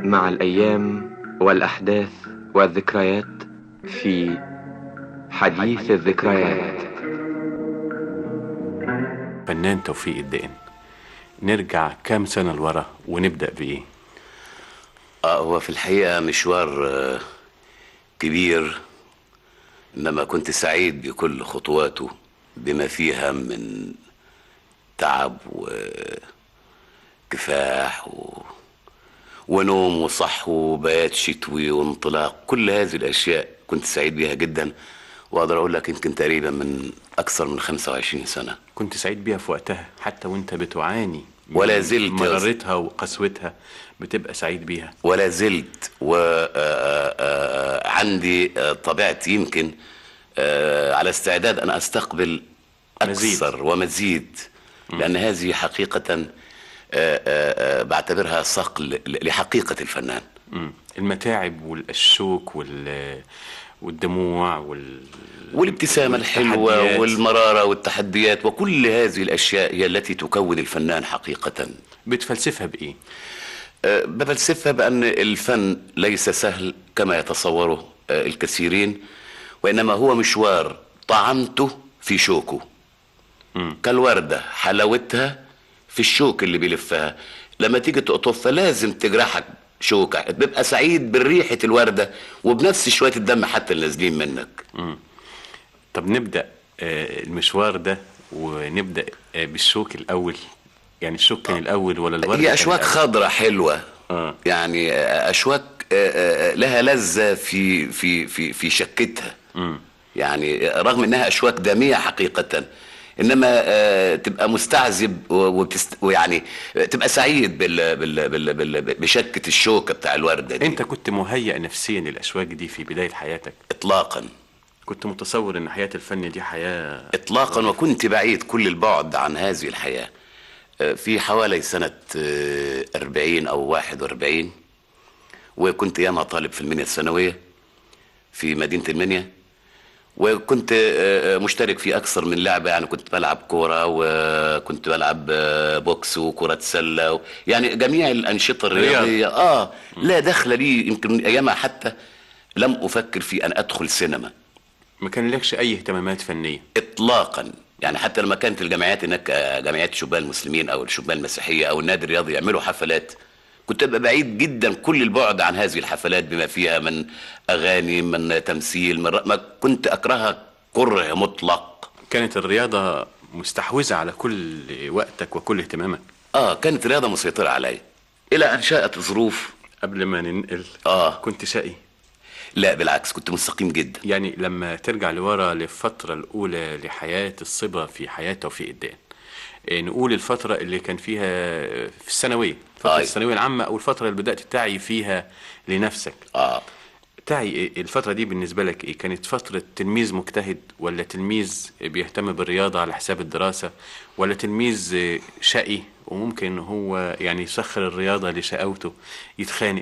مع الأيام والأحداث والذكريات في حديث الذكريات فنان توفيق الدقن نرجع كام سنة لورا ونبدأ بإيه؟ آه هو في الحقيقة مشوار آه، كبير إنما كنت سعيد بكل خطواته بما فيها من تعب وكفاح و... ونوم وصح وبيات شتوي وانطلاق كل هذه الأشياء كنت سعيد بها جدا وأقدر أقول لك يمكن تقريبا من أكثر من 25 سنة كنت سعيد بيها في وقتها حتى وانت بتعاني من ولا زلت يا مرارتها وقسوتها بتبقى سعيد بيها ولا زلت وعندي طبيعتي يمكن آه، على استعداد أن أستقبل مزيد. أكثر ومزيد لأن هذه حقيقة آه، آه، آه، بعتبرها صقل ل- لحقيقة الفنان مم. المتاعب والشوك وال والدموع وال والابتسامة الحلوة والتحديات. والمرارة والتحديات وكل هذه الأشياء هي التي تكون الفنان حقيقة بتفلسفها بإيه؟ أه، بفلسفها بأن الفن ليس سهل كما يتصوره أه، الكثيرين وإنما هو مشوار طعمته في شوكه كالوردة حلاوتها في الشوك اللي بيلفها لما تيجي تقطفها لازم تجرحك شوكة بيبقى سعيد بريحة الوردة وبنفس شوية الدم حتى اللي نازلين منك طب نبدأ آه، المشوار ده ونبدأ آه، بالشوك الأول يعني الشوك كان الأول ولا الورد هي كان أشواك الأول؟ خضراء حلوة آه. يعني أه، أشواك أه، أه، لها لذة في في في في شكتها يعني رغم انها اشواك داميه حقيقه انما آه، تبقى مستعذب و- وبتست... ويعني آه، تبقى سعيد بال... بال... بال... بال... بشكه الشوكه بتاع الورده دي أنت كنت مهيأ نفسيا للأشواك دي في بداية حياتك اطلاقا كنت متصور إن حياة الفن دي حياة اطلاقا وكنت بعيد كل البعد عن هذه الحياه آه، في حوالي سنه آه، 40 او 41 وكنت ياما طالب في المنيا الثانويه في مدينه المنيا وكنت آه، آه، مشترك في اكثر من لعبه يعني كنت بلعب كوره وكنت بلعب آه، بوكس وكره سله و... يعني جميع الانشطه الرياضيه اه لا دخل لي يمكن ايامها حتى لم افكر في ان ادخل سينما ما كان لكش أي اهتمامات فنية اطلاقا يعني حتى لما كانت الجمعيات هناك آه، جمعيات الشبان المسلمين او الشبان المسيحيه او النادي الرياضي يعملوا حفلات كنت ابقى بعيد جدا كل البعد عن هذه الحفلات بما فيها من اغاني من تمثيل من ر... ما كنت اكرهها كره مطلق كانت الرياضة مستحوذة على كل وقتك وكل اهتمامك اه كانت رياضه مسيطره علي الى ان شاءت ظروف قبل ما ننقل آه. كنت شقي لا بالعكس كنت مستقيم جدا يعني لما ترجع لورا للفترة الأولى لحياة الصبا في حياة توفيق الدقن إيه، نقول الفترة اللي كان فيها في الثانوية فترة أي. الثانوية العامة أو الفترة اللي بدأت تعي فيها لنفسك اه تعي إيه؟ الفترة دي بالنسبة لك إيه؟ كانت فترة تلميذ مجتهد ولا تلميذ بيهتم بالرياضة على حساب الدراسة ولا تلميذ إيه، شقي وممكن إن هو يعني يسخر الرياضة لشقاوته يتخانق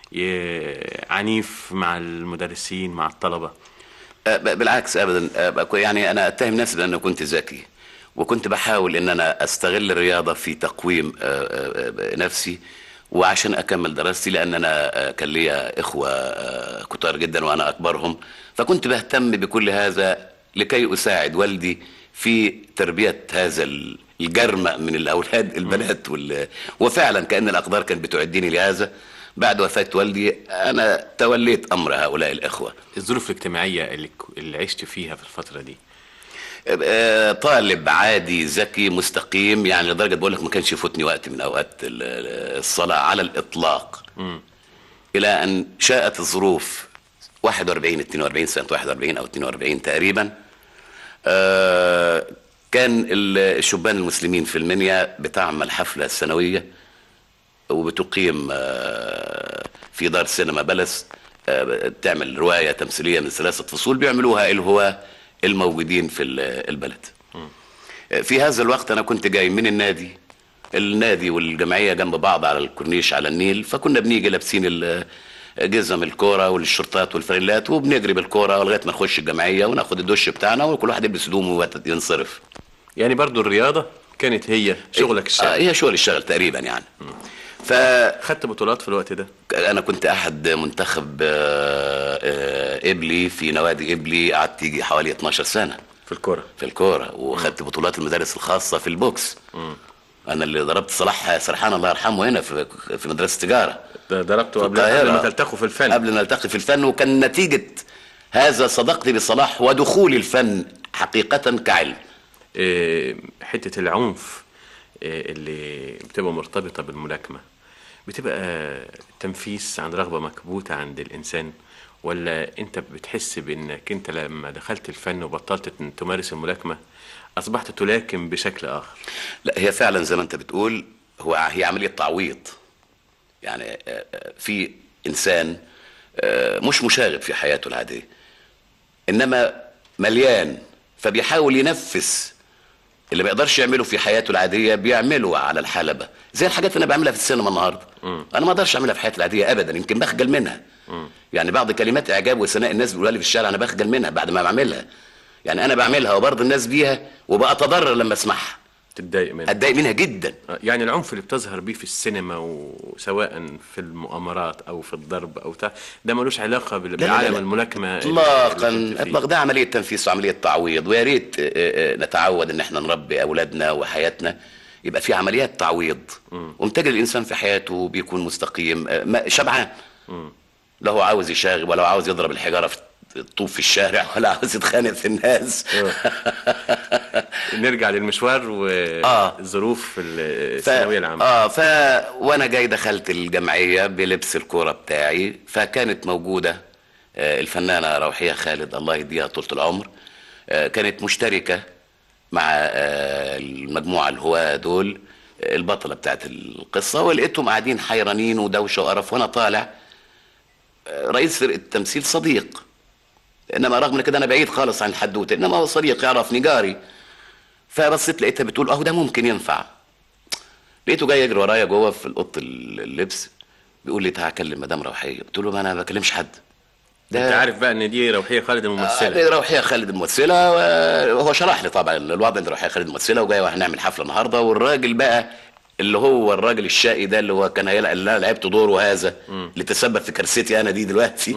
ي- عنيف مع المدرسين مع الطلبة آه، ب- بالعكس ابدا آه، بك- يعني انا اتهم نفسي بان كنت ذكي وكنت بحاول ان انا استغل الرياضه في تقويم آه، آه، آه، نفسي وعشان اكمل دراستي لان انا آه، كان ليا اخوه آه، كتار جدا وانا اكبرهم فكنت بهتم بكل هذا لكي اساعد والدي في تربيه هذا ال- الجرمة من الاولاد البنات وال... وفعلا كان الاقدار كانت بتعدني لهذا بعد وفاه والدي انا توليت امر هؤلاء الاخوه الظروف الاجتماعية اللي, اللي عشت فيها في الفترة دي آه، طالب عادي ذكي مستقيم يعني لدرجه بقول لك ما كانش يفوتني وقت من اوقات ال- ال- الصلاه على الاطلاق الى ان شاءت الظروف 41 42 سنه 41 او 42 تقريبا آه، كان ال- الشبان المسلمين في المنيا بتعمل حفله سنويه وبتقيم آه، في دار سينما بلس آه، تعمل روايه تمثيليه من ثلاثه فصول بيعملوها الهواة الموجودين في ال- البلد آه، في هذا الوقت انا كنت جاي من النادي النادي والجمعيه جنب بعض على الكورنيش على النيل فكنا بنيجي لابسين ال- جزم الكوره والشرطات والفريلات وبنجري بالكوره لغايه ما نخش الجمعيه وناخد الدش بتاعنا وكل واحد يلبس هدومه وينصرف يعني برضو الرياضة كانت هي شغلك آه الشغل هي شغل الشغل تقريبا يعني فانا خدت بطولات في الوقت ده كنت احد منتخب آه، آه، ابلي في نوادي ابلي قعدت يجي حوالي 12 سنه في الكوره في الكوره وخدت بطولات المدارس الخاصه في البوكس انا اللي ضربت صلاح سرحان الله يرحمه هنا في في مدرسه تجاره ده ضربته في قبل قبل ما القاهرة. تلتقوا في الفن قبل ما نلتقي في الفن وكان نتيجه هذا صداقتي بصلاح ودخولي الفن حقيقه كعلم إيه، حته العنف إيه، اللي بتبقى مرتبطه بالملاكمه بتبقى تنفيس عن رغبه مكبوته عند الانسان ولا انت بتحس بانك انت لما دخلت الفن وبطلت تمارس الملاكمه اصبحت تلاكم بشكل اخر لا هي فعلا زي ما انت بتقول هو هي عمليه تعويض يعني آه، آه، في انسان آه، مش مشاغب في حياته العاديه انما مليان فبيحاول ينفس اللي ما يقدرش يعمله في حياته العاديه بيعمله على الحلبه زي الحاجات اللي انا بعملها في السينما النهارده انا ما اقدرش اعملها في حياتي العاديه ابدا يمكن بخجل منها يعني بعض كلمات اعجاب وثناء الناس بيقولها لي في الشارع انا بخجل منها بعد ما بعملها يعني انا بعملها وبرضه الناس بيها وبأتضرر لما اسمعها تتضايق منه اتضايق منها جدا يعني العنف اللي بتظهر بيه في السينما وسواء في المؤامرات او في الضرب او بتاع ده ملوش علاقه بال- لا، لا، بعالم لا. الملاكمه اللي- اطلاقا اللي كنت فيه. اطلاق ده عمليه تنفيس وعمليه تعويض ويا ريت آه، آه، نتعود ان احنا نربي اولادنا وحياتنا يبقى في عمليات تعويض ومتجد الانسان في حياته بيكون مستقيم آه، ما- شبعان لا هو عاوز يشاغب ولا هو عاوز يضرب الحجاره في الطوب في الشارع ولا عاوز يتخانق في الناس نرجع للمشوار آه. والظروف ف... الثانويه العامه اه ف وانا جاي دخلت الجمعيه بلبس الكوره بتاعي فكانت موجوده آه، الفنانه روحيه خالد الله يديها طول العمر آه، كانت مشتركه مع آه، المجموعه الهواة دول آه، البطله بتاعت القصه ولقيتهم قاعدين حيرانين ودوشه وقرف وانا طالع آه، رئيس فرقه التمثيل صديق انما رغم كده انا بعيد خالص عن الحدوته انما هو صديق يعرفني جاري فبصيت لقيتها بتقول اهو ده ممكن ينفع لقيته جاي يجري ورايا جوه في اوضه اللبس بيقول لي تعالى اكلم مدام روحيه قلت له ما انا ما بكلمش حد انت عارف بقى ان دي روحيه خالد الممثله آه، روحيه خالد الممثله وهو شرح لي طبعا الوضع ان روحيه خالد الممثله وجاي وهنعمل حفله النهارده والراجل بقى اللي هو الراجل الشقي ده اللي هو كان هيلعب اللي أنا لعبت دوره هذا اللي تسبب في كارثتي انا دي دلوقتي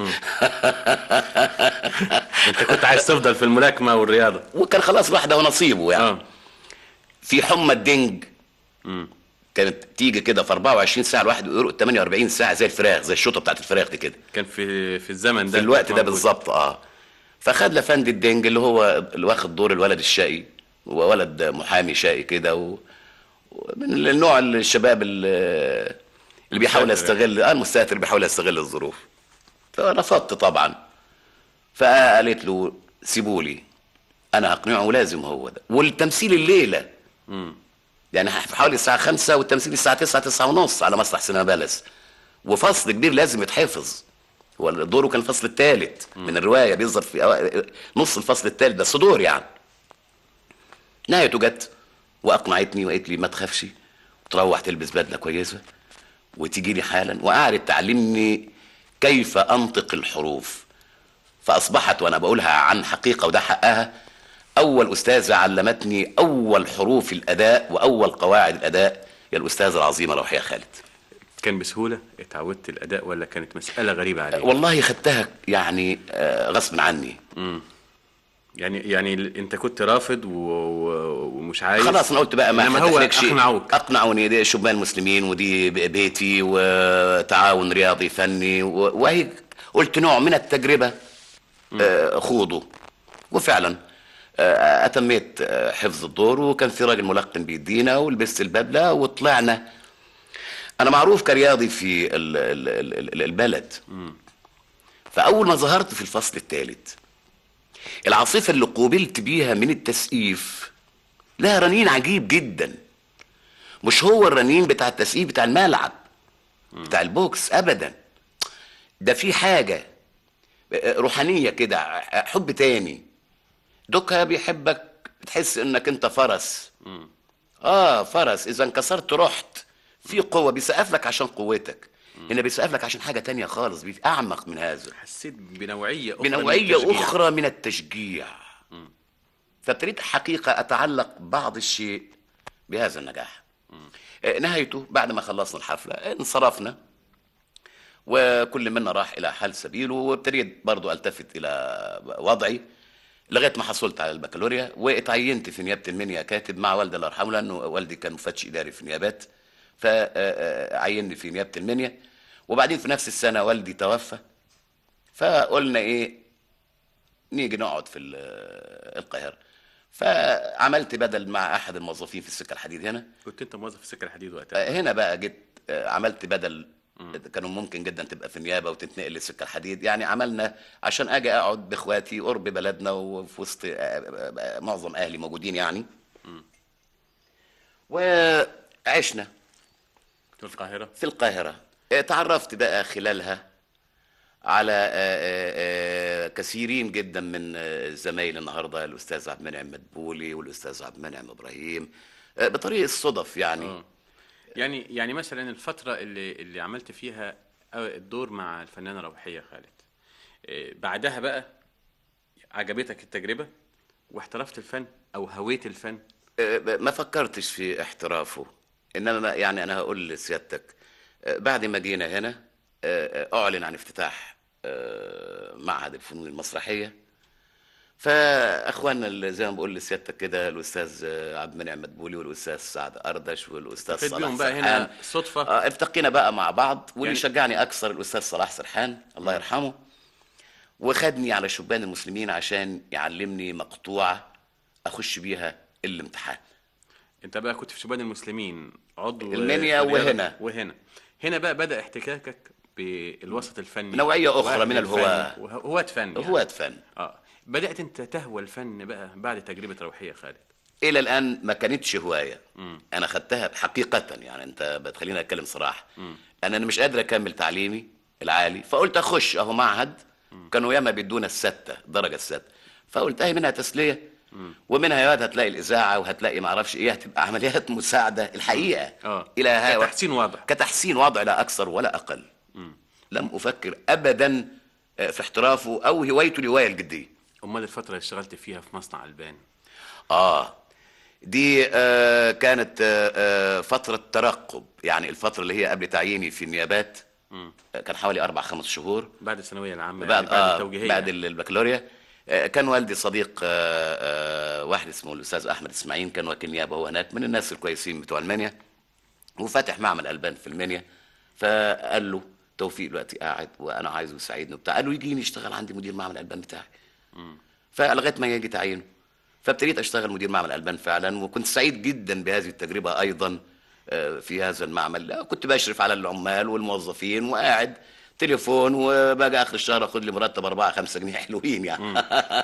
انت كنت عايز تفضل في الملاكمه والرياضه وكان خلاص الواحد هو نصيبه يعني اه في حمى الدنج كانت تيجي كده في 24 ساعه الواحد يرقد 48 ساعه زي الفراخ زي الشوطه بتاعت الفراخ دي كده كان في في الزمن ده في الوقت ده موجود. بالظبط اه فخد لفند الدنج اللي هو اللي واخد دور الولد الشقي هو ولد محامي شقي كده و... من النوع الشباب اللي, اللي بيحاول مستهتر يستغل اه المستهتر بيحاول يستغل الظروف فرفضت طبعا فقالت له سيبوا لي انا هقنعه ولازم هو ده والتمثيل الليله يعني في حوالي الساعه خمسة والتمثيل الساعه 9 9 ونص على مسرح سينما بلس وفصل كبير لازم يتحفظ هو دوره كان الفصل الثالث من الروايه بيظهر في أوائل- نص الفصل الثالث بس دور يعني نهايته جت واقنعتني وقالت لي ما تخافش تروح تلبس بدله كويسه وتيجي لي حالا وقعدت تعلمني كيف انطق الحروف فاصبحت وانا بقولها عن حقيقه وده حقها اول استاذه علمتني اول حروف الاداء واول قواعد الاداء هي الاستاذه العظيمه روحيه خالد كان بسهوله اتعودت الاداء ولا كانت مساله غريبه عليك والله خدتها يعني آه، غصب عني يعني يعني ال- انت كنت رافض و... و- ومش عايز خلاص انا قلت بقى ما انما هو هتحرجش. اقنعوك اقنعوني دي شبان مسلمين ودي ب- بيتي وتعاون رياضي فني و- وهي قلت نوع من التجربه آه، خوضه وفعلا آه، اتميت آه، حفظ الدور وكان في راجل ملقن بيدينا ولبست البدله وطلعنا انا معروف كرياضي في ال- ال- ال- ال- البلد فاول ما ظهرت في الفصل الثالث العاصفه اللي قوبلت بيها من التسقيف لها رنين عجيب جدا مش هو الرنين بتاع التسقيف بتاع الملعب بتاع البوكس ابدا ده في حاجه روحانيه كده حب تاني دوكا بيحبك بتحس انك انت فرس اه فرس اذا انكسرت رحت في قوه بيسقف لك عشان قوتك هنا بيسقف لك عشان حاجه تانية خالص بي- اعمق من هذا حسيت بنوعيه اخرى من بنوعية التشجيع. أخرى من التشجيع فابتديت حقيقة أتعلق بعض الشيء بهذا النجاح آه، نهايته بعد ما خلصنا الحفله انصرفنا وكل منا راح الى حال سبيله وابتديت برضو التفت الى وضعي لغايه ما حصلت على البكالوريا واتعينت في نيابه المنيا كاتب مع والدي الله يرحمه لانه والدي كان مفتش اداري في النيابات فعيني في نيابه المنيا وبعدين في نفس السنه والدي توفى فقلنا ايه نيجي نقعد في ال- القاهره فعملت بدل مع احد الموظفين في السكه الحديد هنا كنت انت موظف في السكه الحديد وقتها هنا بقى جيت آه، عملت بدل كانوا ممكن جدا تبقى في النيابه وتتنقل للسكه الحديد يعني عملنا عشان اجي اقعد باخواتي قرب بلدنا وفي وسط آه، آه، آه، معظم اهلي موجودين يعني وعشنا في القاهره في القاهره آه، تعرفت بقى خلالها على آه، آه، آه، كثيرين جدا من آه، زمايلي النهارده الاستاذ عبد المنعم مدبولي والاستاذ عبد المنعم ابراهيم آه، بطريق الصدف يعني اه يعني يعني مثلا الفتره اللي اللي عملت فيها الدور مع الفنانه روحيه خالد إيه، بعدها بقى عجبتك التجربه واحترفت الفن او هويت الفن آه، ما فكرتش في احترافه انما ما- يعني انا هقول لسيادتك آه، بعد ما جينا هنا آه، آه، اعلن عن افتتاح آه، معهد الفنون المسرحيه فاخواننا اللي زي ما بقول لسيادتك كده الاستاذ آه، عبد المنعم مدبولي والاستاذ سعد اردش والاستاذ التقيت صلاح بيهم بقى سرحان هنا صدفه آه، التقينا بقى مع بعض واللي يعني- شجعني اكثر الاستاذ صلاح سرحان الله يرحمه وخدني على شبان المسلمين عشان يعلمني مقطوعه اخش بيها الامتحان انت بقى كنت في شبان المسلمين عضو المنيا في الرياضة وهنا. وهنا هنا بقى بدا احتكاكك بالوسط الفني نوعية أخرى وأهل من الفن الهواة. وه- هواة فن يعني. هواة فن اه بدات انت تهوى الفن بقى بعد تجربه روحيه خالد الى الان ما كانتش هوايه انا خدتها حقيقه يعني انت بتخليني اتكلم صراحه انا أنا مش قادر اكمل تعليمي العالي فقلت اخش اهو معهد كانوا ياما بيدونا السته الدرجه السته فقلت اهي منها تسليه ومنها يا واد هتلاقي الاذاعه وهتلاقي ما اعرفش ايه هتبقى عمليات مساعده الحقيقه اه الى ها كتحسين وضع كتحسين وضع لا اكثر ولا اقل لم افكر ابدا آه، في احترافه او هوايته الهوايه الجديه امال الفتره اللي اشتغلت فيها في مصنع البان اه دي آه كانت آه آه فترة ترقب يعني الفترة اللي هي قبل تعييني في النيابات آه كان حوالي أربع خمس شهور بعد الثانويه العامه بعد يعني بعد آه التوجيهيه بعد البكالوريا آه كان والدي صديق آه آه واحد اسمه الأستاذ أحمد إسماعيل كان وكيل نيابة هو هناك من الناس الكويسين بتوع المنيا وفاتح معمل ألبان في المنيا فقال له توفيق دلوقتي قاعد وأنا عايزه يساعدني وبتاع قال له يجيني يشتغل عندي مدير معمل ألبان بتاعي فلغايه ما يجي تعيينه فابتديت اشتغل مدير معمل البان فعلا وكنت سعيد جدا بهذه التجربه ايضا آه، في هذا المعمل لا، كنت بشرف على العمال والموظفين وقاعد تليفون وباجي اخر الشهر اخد لي مرتب 4 5 جنيه حلوين يعني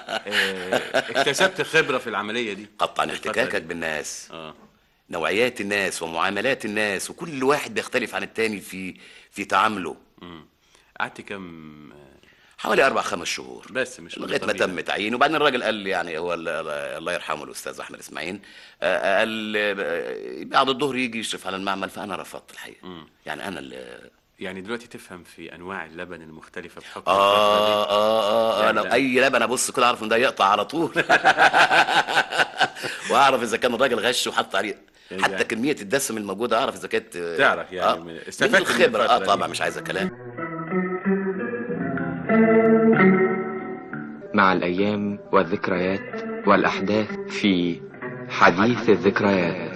آه، اكتسبت خبره في العمليه دي قطعا الفترة احتكاكك دي. بالناس اه نوعيات الناس ومعاملات الناس وكل واحد بيختلف عن التاني في في تعامله مم. قعدت كم حوالي اربع خمس شهور بس مش لغايه ما طبيعي. تم تعيينه وبعدين الراجل قال لي يعني هو ال- ال- الله يرحمه الاستاذ احمد اسماعيل آه، قال آه، بعد الظهر يجي يشرف على المعمل فانا رفضت الحقيقه يعني انا اللي يعني دلوقتي تفهم في انواع اللبن المختلفه بحكم آه, الفترة دي. آه, آه, آه لا، لو لا. أي لبن أبص كده أعرف إن ده يقطع على طول وأعرف إذا كان الراجل غش وحط عليه حتى يعني. كمية الدسم الموجودة أعرف إذا كانت آه، تعرف يعني آه من- من استفدت من الخبرة آه الفترة طبعا دي. مش عايزة كلام مع الأيام والذكريات والأحداث في حديث الذكريات